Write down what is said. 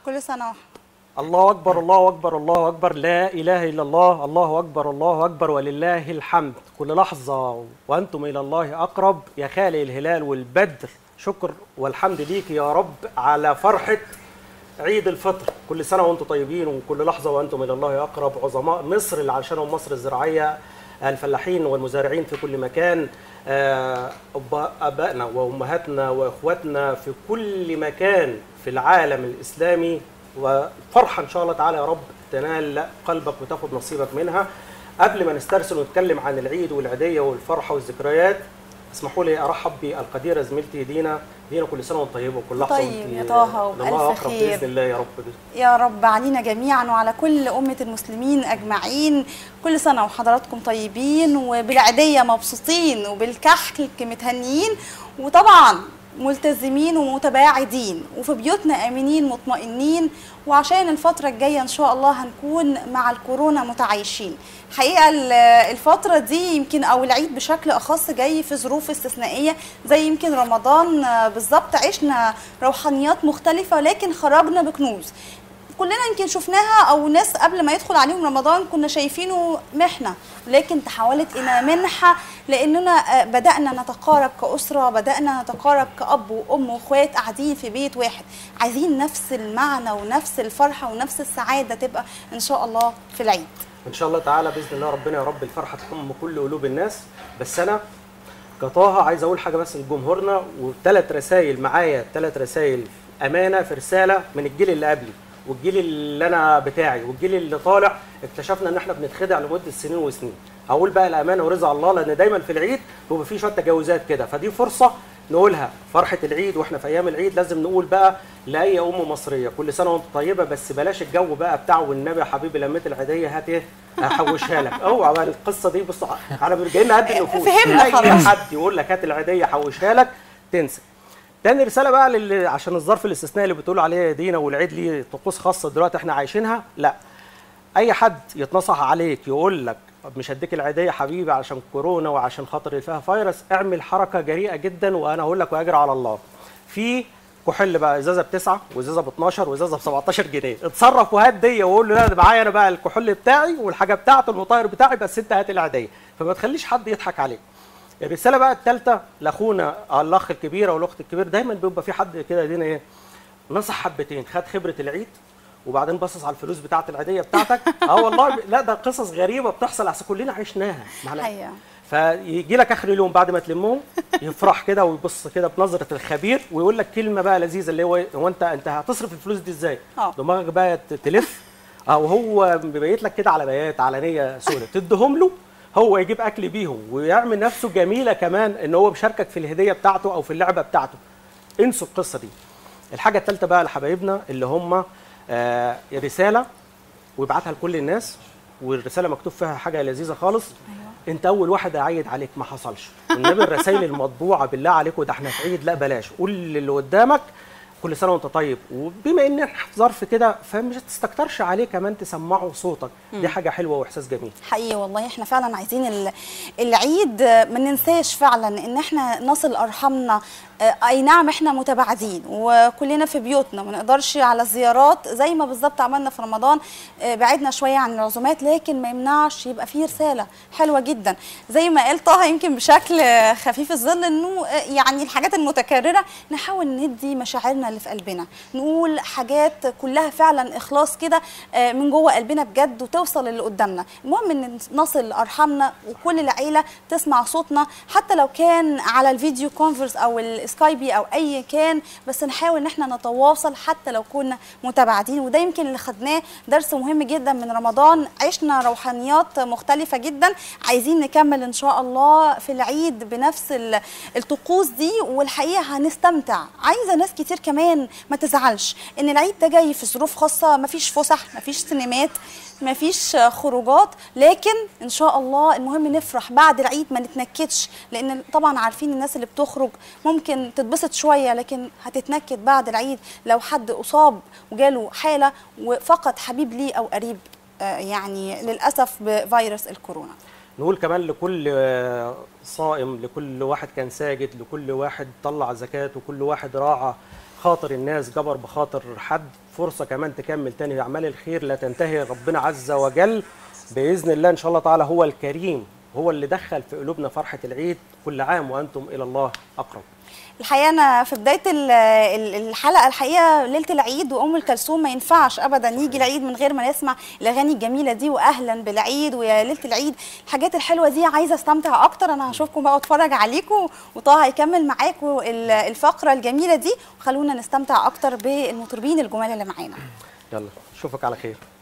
كل سنه واحنا الله اكبر الله اكبر الله اكبر لا اله الا الله الله اكبر الله اكبر ولله الحمد كل لحظه وانتم الى الله اقرب يا خالق الهلال والبدر شكر والحمد ليك يا رب على فرحه عيد الفطر كل سنه وانتم طيبين وكل لحظه وانتم الى الله اقرب عظماء مصر اللي علشانهم مصر الزراعيه الفلاحين والمزارعين في كل مكان آه، أب- ابائنا وامهاتنا واخواتنا في كل مكان في العالم الاسلامي وفرحه ان شاء الله تعالى يا رب تنال قلبك وتاخد نصيبك منها قبل ما نسترسل ونتكلم عن العيد والعيديه والفرحه والذكريات اسمحوا لي ارحب بالقديره زميلتي دينا دينا كل سنه وانت طيبه وكل لحظه طيب وانت يا طه لله وبألف اقرب خير. باذن الله يا رب يا رب علينا جميعا وعلى كل أمة المسلمين أجمعين كل سنة وحضراتكم طيبين وبالعيدية مبسوطين وبالكحك متهنيين وطبعا ملتزمين ومتباعدين وفي بيوتنا آمنين مطمئنين وعشان الفترة الجاية إن شاء الله هنكون مع الكورونا متعايشين حقيقة ال- الفترة دي يمكن أو العيد بشكل أخص جاي في ظروف استثنائية زي يمكن رمضان آه، بالظبط عشنا روحانيات مختلفة لكن خرجنا بكنوز كلنا يمكن شفناها او ناس قبل ما يدخل عليهم رمضان كنا شايفينه محنه لكن تحولت الى منحه لاننا آه، بدانا نتقارب كاسره بدانا نتقارب كاب وام واخوات قاعدين في بيت واحد عايزين نفس المعنى ونفس الفرحه ونفس السعاده تبقى ان شاء الله في العيد ان شاء الله تعالى باذن الله ربنا يا رب الفرحه تحم كل قلوب الناس بس انا كطه عايز اقول حاجه بس لجمهورنا وثلاث رسائل معايا ثلاث رسائل امانه في رساله من الجيل اللي قبلي والجيل اللي انا بتاعي والجيل اللي طالع اكتشفنا ان احنا بنتخدع لمده سنين وسنين هقول بقى الامانه ورضا الله لان دايما في العيد بيبقى في شويه تجاوزات كده فدي فرصه نقولها فرحه العيد واحنا في ايام العيد لازم نقول بقى لاي ام مصريه كل سنه وانت طيبه بس بلاش الجو بقى بتاع والنبي يا حبيبي لميت العيديه هات ايه هحوشها لك اوعى بقى القصه دي بص على جايين قد النفوس فهمنا اي خلاص. حد يقول لك هات العيديه حوشها لك تنسى تاني رساله بقى للي عشان الظرف الاستثنائي اللي بتقول عليه يا دينا والعيد ليه طقوس خاصه دلوقتي احنا عايشينها لا اي حد يتنصح عليك يقول لك مش هديك العيديه حبيبي عشان كورونا وعشان خاطر اللي فيها فيروس اعمل حركه جريئه جدا وانا اقول لك واجري على الله في كحول بقى ازازه بتسعه وازازه ب 12 وازازه ب 17 جنيه اتصرف وهات دي وقول له لا ده معايا انا بقى الكحول بتاعي والحاجه بتاعته المطير بتاعي بس انت هات العيديه فما تخليش حد يضحك عليك الرساله بقى الثالثه لاخونا الاخ الكبير او الاخت الكبير دايما بيبقى في حد كده يدينا ايه نصح حبتين خد خبره العيد وبعدين بصص على الفلوس بتاعه العيديه بتاعتك اه والله ب- لا ده قصص غريبه بتحصل اصل كلنا عشناها معنا حقيقة. فيجي لك اخر اليوم بعد ما تلمهم يفرح كده ويبص كده بنظره الخبير ويقول لك كلمه بقى لذيذه اللي هو هو انت انت هتصرف الفلوس دي ازاي؟ آه. دماغك بقى ت- تلف او هو بيبيت لك كده على بيات على نيه سوداء تديهم له هو يجيب اكل بيهم ويعمل نفسه جميله كمان ان هو مشاركك في الهديه بتاعته او في اللعبه بتاعته انسوا القصه دي الحاجه الثالثه بقى لحبايبنا اللي هم آه رساله ويبعتها لكل الناس والرساله مكتوب فيها حاجه لذيذه خالص أيوة. انت اول واحد اعيد عليك ما حصلش والنبي الرسائل المطبوعه بالله عليكم ده احنا في عيد لا بلاش قول للي قدامك كل سنه وانت طيب وبما ان احنا في ظرف كده فمش تستكترش عليه كمان تسمعه صوتك دي حاجه حلوه واحساس جميل حقيقي والله احنا فعلا عايزين ال- العيد ما ننساش فعلا ان احنا نصل ارحامنا اه، اي نعم احنا متباعدين وكلنا في بيوتنا ما نقدرش على الزيارات زي ما بالظبط عملنا في رمضان اه، بعدنا شويه عن العزومات لكن ما يمنعش يبقى فيه رساله حلوه جدا زي ما قال طه يمكن بشكل اه، خفيف الظل انه اه، يعني الحاجات المتكرره نحاول ندي مشاعرنا اللي في قلبنا نقول حاجات كلها فعلا اخلاص كده اه، من جوه قلبنا بجد وتوصل للي قدامنا المهم ان نصل ارحامنا وكل العيله تسمع صوتنا حتى لو كان على الفيديو كونفرس او السكايبي او اي كان بس نحاول ان احنا نتواصل حتى لو كنا متباعدين وده يمكن اللي خدناه درس مهم جدا من رمضان عشنا روحانيات مختلفه جدا عايزين نكمل ان شاء الله في العيد بنفس ال- الطقوس دي والحقيقه هنستمتع عايزه ناس كتير كمان ما تزعلش ان العيد ده جاي في ظروف خاصه مفيش فسح مفيش سينمات مفيش خروجات لكن ان شاء الله المهم نفرح بعد العيد ما نتنكدش لان طبعا عارفين الناس اللي بتخرج ممكن تتبسط شويه لكن هتتنكد بعد العيد لو حد اصاب وجاله حاله وفقد حبيب ليه او قريب آه، يعني للاسف بفيروس الكورونا نقول كمان لكل آه، صائم لكل واحد كان ساجد لكل واحد طلع زكاة وكل واحد راعى خاطر الناس جبر بخاطر حد فرصه كمان تكمل تاني اعمال الخير لا تنتهي ربنا عز وجل باذن الله ان شاء الله تعالى هو الكريم هو اللي دخل في قلوبنا فرحه العيد كل عام وانتم الى الله اقرب الحقيقه انا في بدايه ال- ال- الحلقه الحقيقه ليله العيد وام كلثوم ما ينفعش ابدا يجي العيد من غير ما نسمع الاغاني الجميله دي واهلا بالعيد ويا ليله العيد الحاجات الحلوه دي عايزه استمتع اكتر انا هشوفكم بقى واتفرج عليكم وطه هيكمل معاكم ال- الفقره الجميله دي وخلونا نستمتع اكتر بالمطربين الجمال اللي معانا يلا اشوفك على خير